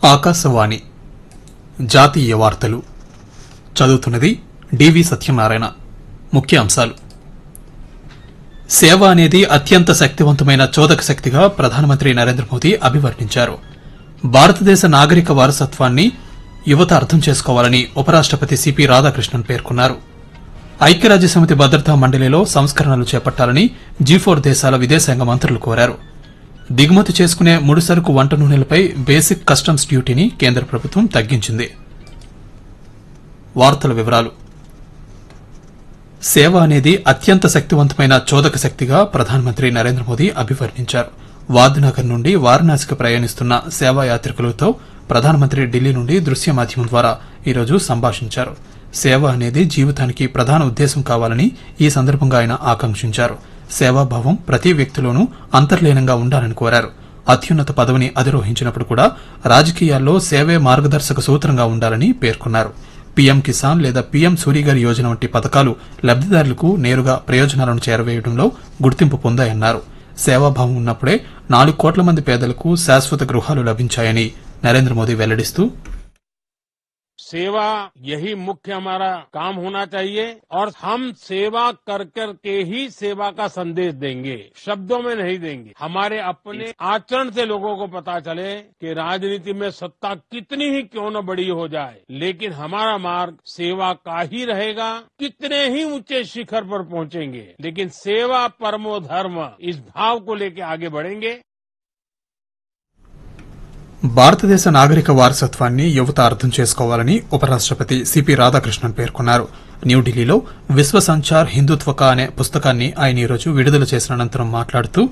ఆకాశవాణి జాతీయ వార్తలు చదువుతున్నది డివి సత్యనారాయణ ముఖ్య అంశాలు సేవ అనేది అత్యంత శక్తివంతమైన చోదక శక్తిగా ప్రధానమంత్రి నరేంద్ర మోదీ అభివర్ణించారు భారతదేశ నాగరిక వారసత్వాన్ని యువత అర్థం చేసుకోవాలని ఉపరాష్టపతి సిపి రాధాకృష్ణన్ పేర్కొన్నారు ఐక్యరాజ్యసమితి భద్రతా మండలిలో సంస్కరణలు చేపట్టాలని జీ ఫోర్ దేశాల విదేశాంగ మంత్రులు కోరారు దిగుమతి చేసుకునే ముడిసరుకు వంట నూనెలపై బేసిక్ కస్టమ్స్ డ్యూటీని కేంద్ర ప్రభుత్వం తగ్గించింది వార్తల వివరాలు సేవ అనేది అత్యంత శక్తివంతమైన చోదక శక్తిగా ప్రధానమంత్రి నరేంద్ర మోదీ అభివర్ణించారు వాద్నగర్ నుండి వారణాసికి ప్రయాణిస్తున్న సేవా యాత్రికులతో ప్రధానమంత్రి ఢిల్లీ నుండి దృశ్య మాధ్యమం ద్వారా ఈరోజు సంభాషించారు సేవ అనేది జీవితానికి ప్రధాన ఉద్దేశం కావాలని ఈ సందర్భంగా ఆయన ఆకాంక్షించారు సేవాభావం ప్రతి వ్యక్తిలోనూ అంతర్లీనంగా ఉండాలని కోరారు అత్యున్నత పదవిని అధిరోహించినప్పుడు కూడా రాజకీయాల్లో సేవే మార్గదర్శక సూత్రంగా ఉండాలని పేర్కొన్నారు పీఎం కిసాన్ లేదా పీఎం సూర్యగర్ యోజన వంటి పథకాలు లబ్దిదారులకు నేరుగా ప్రయోజనాలను చేరవేయడంలో గుర్తింపు పొందాయన్నారు సేవాభావం ఉన్నప్పుడే నాలుగు కోట్ల మంది పేదలకు శాశ్వత గృహాలు లభించాయని నరేంద్ర మోదీ వెల్లడిస్తూ सेवा यही मुख्य हमारा काम होना चाहिए और हम सेवा कर कर के ही सेवा का संदेश देंगे शब्दों में नहीं देंगे हमारे अपने आचरण से लोगों को पता चले कि राजनीति में सत्ता कितनी ही क्यों न बड़ी हो जाए लेकिन हमारा मार्ग सेवा का ही रहेगा कितने ही ऊंचे शिखर पर पहुंचेंगे लेकिन सेवा परमो धर्म इस भाव को लेकर आगे बढ़ेंगे భారతదేశ నాగరిక వారసత్వాన్ని యువత అర్థం చేసుకోవాలని ఉపరాష్టపతి సిపి రాధాకృష్ణన్ పేర్కొన్నారు న్యూఢిల్లీలో విశ్వ సంచార్ హిందుత్వక అనే పుస్తకాన్ని ఆయన ఈరోజు విడుదల చేసిన అనంతరం మాట్లాడుతూ